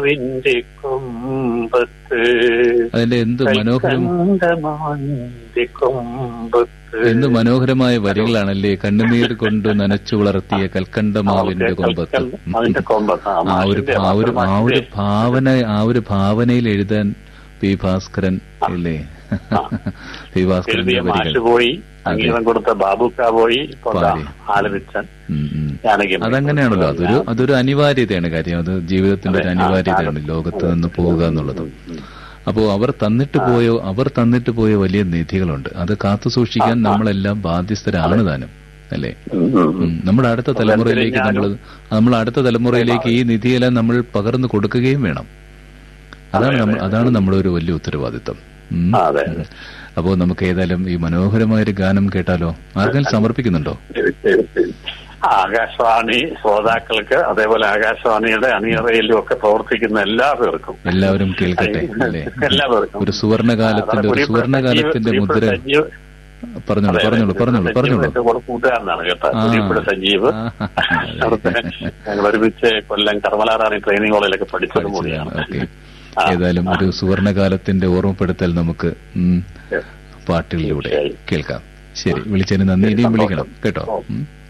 വിന്റെ കൊമ്പത്ത് അതിന്റെ എന്ത് മനോഹരം കണ്ടമാന്റെ കൊമ്പത്ത് എന്ത് മനോഹരമായ വരികളാണല്ലേ കണ്ണുനീർ കൊണ്ട് നനച്ചു വളർത്തിയ കൽക്കണ്ടമാവിന്റെ കൊമ്പത്ത് ഉം. അതിന്റെ കൊമ്പത്ത് ആ, ആ ഒരു മാഷിന്റെ ആ ഒരു ആ ഒരു മാഷിന്റെ ഭാവന ആ ഒരു ഭാവനയിൽ എഴുതാൻ പി ഭാസ്കരൻ അല്ലേ പി ഭാസ്കരന്റെ എഴുതിയ വരികൾ മാഷ് പോയി സംഗീതം കൊടുത്ത ബാബുക്ക പോയി ഇപ്പൊ ദാ പാടി. ആലപിച്ചൻ ഉം, ഉം. ജാനകി അതങ്ങനെയാണല്ലോ അതൊരു അതൊരു അനിവാര്യതയാണ് കാര്യം അത് ജീവിതത്തിന്റെ ഒരു അതെ, ആ, അനിവാര്യതയാണ് കാലം. ലോകത്ത് നിന്ന് പോവുക എന്നുള്ളത് അപ്പോ അവർ തന്നിട്ട് പോയോ അവർ തന്നിട്ട് പോയ വലിയ നിധികളുണ്ട് അത് കാത്തു സൂക്ഷിക്കാൻ നമ്മളെല്ലാം ബാധ്യസ്ഥരാണ് താനും അല്ലേ ഉം, ഉം, ഉം. ഉം. നമ്മുടെ അടുത്ത തലമുറയിലേക്ക് നമ്മൾ നമ്മൾ അടുത്ത തലമുറയിലേക്ക് ഈ നിധിയെല്ലാം നമ്മൾ പകർന്നു കൊടുക്കുകയും വേണം അതാണ് നമ്മൾ അതാണ് നമ്മുടെ ഒരു വലിയ ഉത്തരവാദിത്വം ഉം. ആ, അതെ അതെ അപ്പോ നമുക്ക് ഏതായാലും ഈ മനോഹരമായ ഒരു ഗാനം കേട്ടാലോ ആർക്കെങ്കിലും സമർപ്പിക്കുന്നുണ്ടോ ശരി, ശരി, ശരി. ആകാശവാണി ശ്രോതാക്കൾക്ക് അതേപോലെ ആകാശവാണിയുടെ അണിയറയിലും ഒക്കെ പ്രവർത്തിക്കുന്ന എല്ലാ പേർക്കും എല്ലാവരും കേൾക്കട്ടെ അല്ലേ എല്ലാവർക്കും ഒരു സുവർണകാലത്തിന്റെ ഒരു സുവർണകാലത്തിന്റെ മുദ്ര പറഞ്ഞോളൂ പറഞ്ഞോളൂ പറഞ്ഞോളൂ പറഞ്ഞോളൂ കൂട്ടുകാരനാണ് കേട്ടോ ആ. കുരിപ്പുഴ സജീവ് ആ, അവിടുത്തെ ഞങ്ങൾ ഒരുമിച്ച് കൊല്ലം കർമ്മലാറാണി ട്രെയിനിങ് കോളേജിലൊക്കെ പഠിച്ചത് കൂടിയാണ് ഓക്കെ ആ. ഏതായാലും ഒരു സുവർണകാലത്തിന്റെ ഓർമ്മപ്പെടുത്തൽ നമുക്ക് ഉം, പാട്ടുകളിലൂടെ തീർച്ചയായും. കേൾക്കാം ശരി വിളിച്ചതിന് നന്ദി ഇനിയും വിളിക്കണം കേട്ടോ ഉം.